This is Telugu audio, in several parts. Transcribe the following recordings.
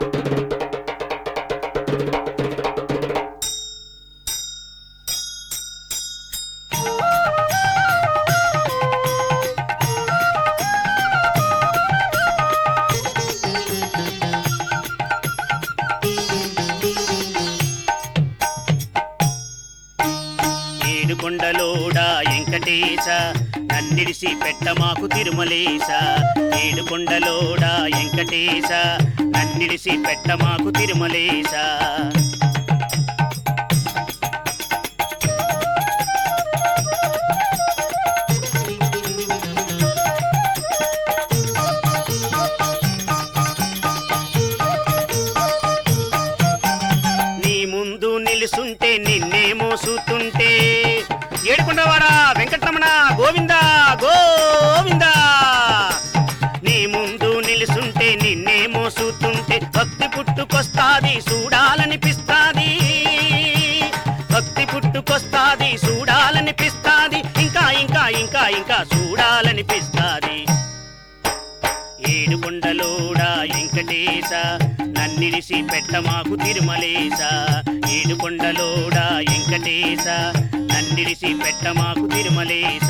ఏడుకొండలోడా వెంకటేశ నన్నిడిసి పెట్ట మాకు తిరుమలేశ ఏడుకొండలోడా వెంకటేశ నన్నిడిసి పెట్ట మాకు తిరుమలేశ నీ ముందు నిలుసుంటే నిన్నే మోసుతుంటే ఏడుకొండవాడా వెంకటరమణ గోవిందా గోవిందా నీ ముందు నిలుసుంటే నిన్నే మోసుతుంటే భక్తి పుట్టుకొస్తాది చూడాలనిపిస్తాది భక్తి పుట్టుకొస్తాది చూడాలనిపిస్తాది ఇంకా ఇంకా ఇంకా ఇంకా చూడాలనిపిస్తాది ఏడుకొండలోడా వెంకటేశ నన్నిడిసి పెట్ట మాకు తిరుమలేశ ఏడుకొండలోడా వెంకటేశ నన్నిడిసి పెట్ట మాకు తిరుమలేశ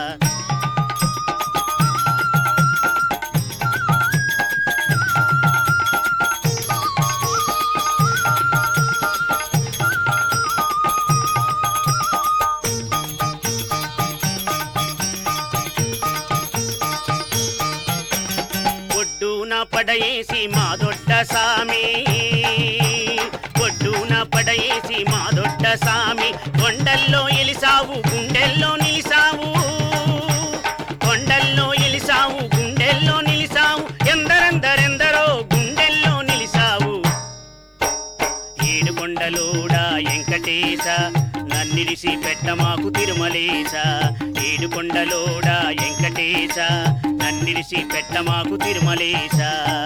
ఒడ్డున పడయేసి మా దొడ్డ సామి ఒడ్డున పడయేసి మా దొడ్డ సామి కొండల్లో ఎలిసావు గుండెల్లో నిలిసావు కొండల్లో ఎలిసావు గుండెల్లో నిలిసావు ఎందరెందరెందరో గుండెల్లో నిలిసావు ఏడుకొండలోడా వెంకటేశ నన్నిడిసి పెట్ట మాకు తిరుమలేశ ఏడుకొండలోడా వెంకటేశ నన్నిడిసి పెట్ట మాకు తిరుమలేశ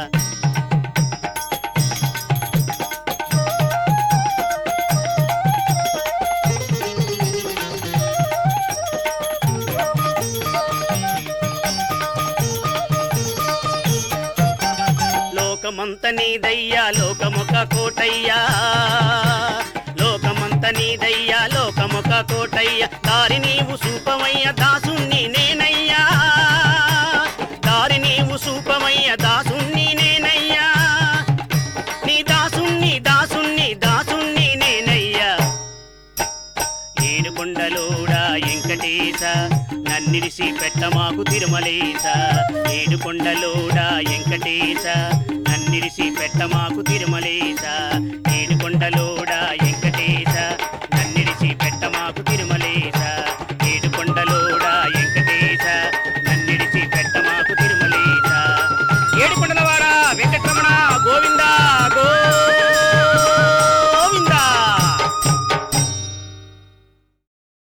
లోకమంత నీదయ్యా లోకమొక కోటయ్యా లోకమంత నీదయ్యా లోకమొక కోటయ్యా దారి నీవు సూపమయ్య దాసుణ్ణి నేనయ్యా దారి నీవు సూపమయ్య దాసుణ్ణి నేనయ్యా నీ దాసుణ్ణి దాసుణ్ణి దాసుణ్ణి నేనయ్యా ఏడుకొండలోడా వెంకటేశ నన్నిడిసి పెట్ట మాకు తిరుమలేశ ఏడుకొండలోడా వెంకటేశ నన్నిడిసి పెట్ట మాకు తిరుమలేశ